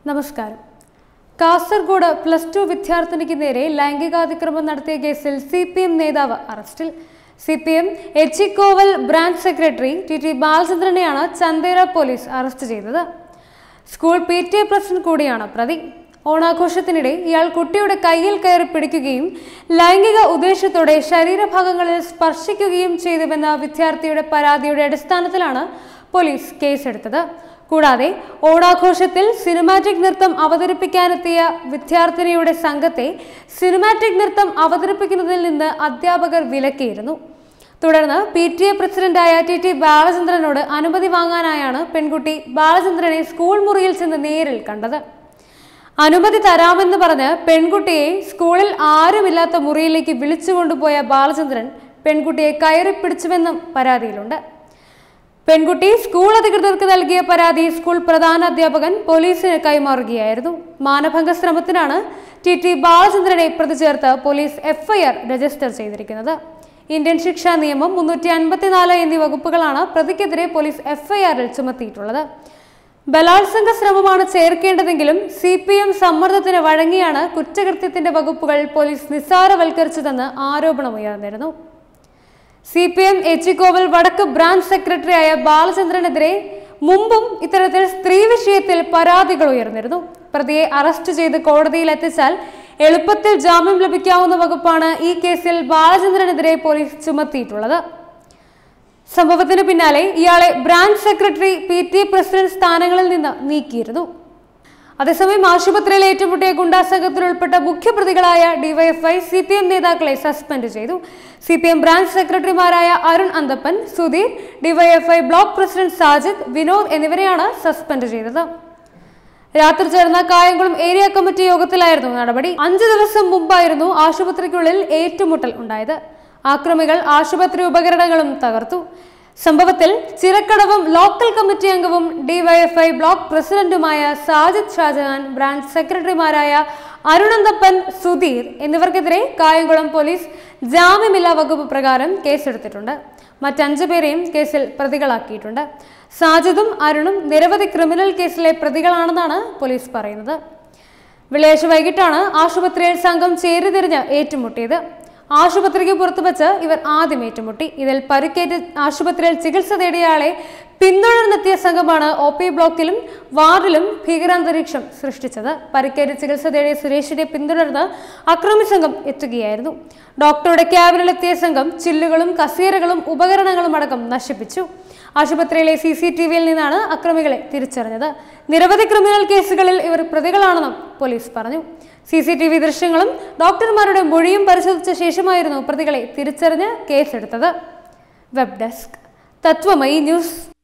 നമസ്കാരം Kasaragod plus two വിദ്യാർത്ഥിനിക്ക് നേരെ ലൈംഗികാതിക്രമം നടത്തിയ കേസിൽ സി പി എം നേതാവ് അറസ്റ്റിൽ C P M Echikkoval branch secretary T T ബാലചന്ദ്രനെയാണ് ചന്ദേര പോലീസ് അറസ്റ്റ് ചെയ്തത് school P T A president കൂടിയാണ് പ്രതി ഓണാഘോഷത്തിനിടെ ഇയാൾ കുട്ടിയുടെ കയ്യിൽ കയറി പിടിക്കുകയും ലൈംഗിക ഉദ്ദേശത്തോടെ ശരീരഭാഗങ്ങളിൽ സ്പർശിക്കുകയും ചെയ്തുവെന്ന വിദ്യാർത്ഥിയുടെ പരാതിയുടെ അടിസ്ഥാനത്തിലാണ് പോലീസ് കേസെടുത്തത് കൂടാതെ ഓണാഘോഷത്തിൽ സിനിമാറ്റിക് നൃത്തം അവതരിപ്പിക്കാനെത്തിയ വിദ്യാർത്ഥിനിയുടെ സംഘത്തെ സിനിമാറ്റിക് നൃത്തം അവതരിപ്പിക്കുന്നതിൽ നിന്ന് അധ്യാപകർ വിലക്കിയിരുന്നു തുടർന്ന് പി ടി എ പ്രസിഡന്റായ ടി ടി ബാലചന്ദ്രനോട് അനുമതി വാങ്ങാനായാണ് പെൺകുട്ടി ബാലചന്ദ്രനെ സ്കൂൾ മുറിയിൽ ചെന്ന് നേരിൽ കണ്ടത് അനുമതി തരാമെന്ന് പറഞ്ഞ് പെൺകുട്ടിയെ സ്കൂളിൽ ആരുമില്ലാത്ത മുറിയിലേക്ക് വിളിച്ചുകൊണ്ടുപോയ ബാലചന്ദ്രൻ പെൺകുട്ടിയെ കയറി പിടിച്ചുവെന്നും പരാതിയിലുണ്ട് പെൺകുട്ടി സ്കൂൾ അധികൃതർക്ക് നൽകിയ പരാതി സ്കൂൾ പ്രധാന അധ്യാപകൻ പോലീസിന് കൈമാറുകയായിരുന്നു മാനഭംഗ ശ്രമത്തിനാണ് ടി ടി ബാലചന്ദ്രനെ പ്രതി ചേർത്ത് പോലീസ് എഫ്ഐആർ രജിസ്റ്റർ ചെയ്തിരിക്കുന്നത് ഇന്ത്യൻ ശിക്ഷാ നിയമം മുന്നൂറ്റി അൻപത്തിനാല് എന്നീ വകുപ്പുകളാണ് പ്രതിക്കെതിരെ പോലീസ് എഫ്ഐആറിൽ ചുമത്തിയിട്ടുള്ളത് ബലാത്സംഗ ശ്രമമാണ് ചേർക്കേണ്ടതെങ്കിലും സി പി എം സമ്മർദ്ദത്തിന് വഴങ്ങിയാണ് കുറ്റകൃത്യത്തിന്റെ വകുപ്പുകൾ പോലീസ് നിസ്സാരവൽക്കരിച്ചതെന്ന് ആരോപണമുയർന്നിരുന്നു സി പി എം എച്ചിക്കോവൽ വടക്ക് ബ്രാഞ്ച് സെക്രട്ടറിയായ ബാലചന്ദ്രനെതിരെ മുമ്പും ഇത്തരത്തിൽ സ്ത്രീ വിഷയത്തിൽ പരാതികൾ ഉയർന്നിരുന്നു പ്രതിയെ അറസ്റ്റ് ചെയ്ത് കോടതിയിൽ എത്തിച്ചാൽ എളുപ്പത്തിൽ ജാമ്യം ലഭിക്കാവുന്ന വകുപ്പാണ് ഈ കേസിൽ ബാലചന്ദ്രനെതിരെ പോലീസ് ചുമത്തിയിട്ടുള്ളത് സംഭവത്തിന് പിന്നാലെ ഇയാളെ branch secretary P T president സ്ഥാനങ്ങളിൽ നിന്ന് നീക്കിയിരുന്നു അതേസമയം ആശുപത്രിയിൽ ഏറ്റുമുട്ടിയ ഗുണ്ടാ സംഘത്തിൽ ഉൾപ്പെട്ട മുഖ്യപ്രതികളായ ഡിവൈഎഫ്ഐ സി പി എം നേതാക്കളെ സസ്പെൻഡ് ചെയ്തു സി പി എം ബ്രാഞ്ച് സെക്രട്ടറിമാരായ Arun Anthappan Sudheer DYFI block president Sajid Vinod എന്നിവരെയാണ് സസ്പെൻഡ് ചെയ്തത് രാത്രി ചേർന്ന കായംകുളം ഏരിയ കമ്മിറ്റി യോഗത്തിലായിരുന്നു നടപടി അഞ്ചു ദിവസം മുമ്പായിരുന്നു ആശുപത്രിക്കുള്ളിൽ ഏറ്റുമുട്ടൽ ഉണ്ടായത് ആക്രമികൾ ആശുപത്രി ഉപകരണങ്ങളും തകർത്തു സംഭവത്തിൽ ചിറക്കടവും ലോക്കൽ കമ്മിറ്റി അംഗവും ഡിവൈഎഫ്ഐ ബ്ലോക്ക് പ്രസിഡന്റുമായ സാജിദ് ഷാജഹാൻ ബ്രാഞ്ച് സെക്രട്ടറിമാരായ അരുണന്തപ്പൻ സുധീർ എന്നിവർക്കെതിരെ കായംകുളം പോലീസ് ജാമ്യമില്ലാ വകുപ്പ് പ്രകാരം കേസെടുത്തിട്ടുണ്ട് മറ്റഞ്ചു പേരെയും കേസിൽ പ്രതികളാക്കിയിട്ടുണ്ട് സാജിദും അരുണും നിരവധി ക്രിമിനൽ കേസിലെ പ്രതികളാണെന്നാണ് പോലീസ് പറയുന്നത് വെള്ളിയാഴ്ച വൈകിട്ടാണ് ആശുപത്രിയിൽ സംഘം ചേരിതിരിഞ്ഞ് ഏറ്റുമുട്ടിയത് ആശുപത്രിക്ക് പുറത്തു വെച്ച് ഇവർ ആദ്യം ഏറ്റുമുട്ടി ഇതിൽ പരിക്കേറ്റ് ആശുപത്രിയിൽ ചികിത്സ തേടിയ ആളെ പിന്തുടർന്നെത്തിയ സംഘമാണ് ഒ പി ബ്ലോക്കിലും വാർഡിലും ഭീകരാന്തരീക്ഷം സൃഷ്ടിച്ചത് പരിക്കേറ്റ് ചികിത്സ തേടിയ സുരേഷിനെ പിന്തുടർന്ന് അക്രമി സംഘം എത്തുകയായിരുന്നു ഡോക്ടറുടെ ക്യാബിനിലെത്തിയ സംഘം ചില്ലുകളും കസേരകളും ഉപകരണങ്ങളും അടക്കം നശിപ്പിച്ചു ആശുപത്രിയിലെ സി സി ടി വിയിൽ നിന്നാണ് അക്രമികളെ തിരിച്ചറിഞ്ഞത് നിരവധി ക്രിമിനൽ കേസുകളിൽ ഇവർ പ്രതികളാണെന്നും പോലീസ് പറഞ്ഞു സി സി ടി വി ദൃശ്യങ്ങളും ഡോക്ടർമാരുടെ മൊഴിയും പരിശോധിച്ച ശേഷമായിരുന്നു പ്രതികളെ തിരിച്ചറിഞ്ഞ് കേസെടുത്തത് വെബ് ഡെസ്ക് തത്വമയി ന്യൂസ്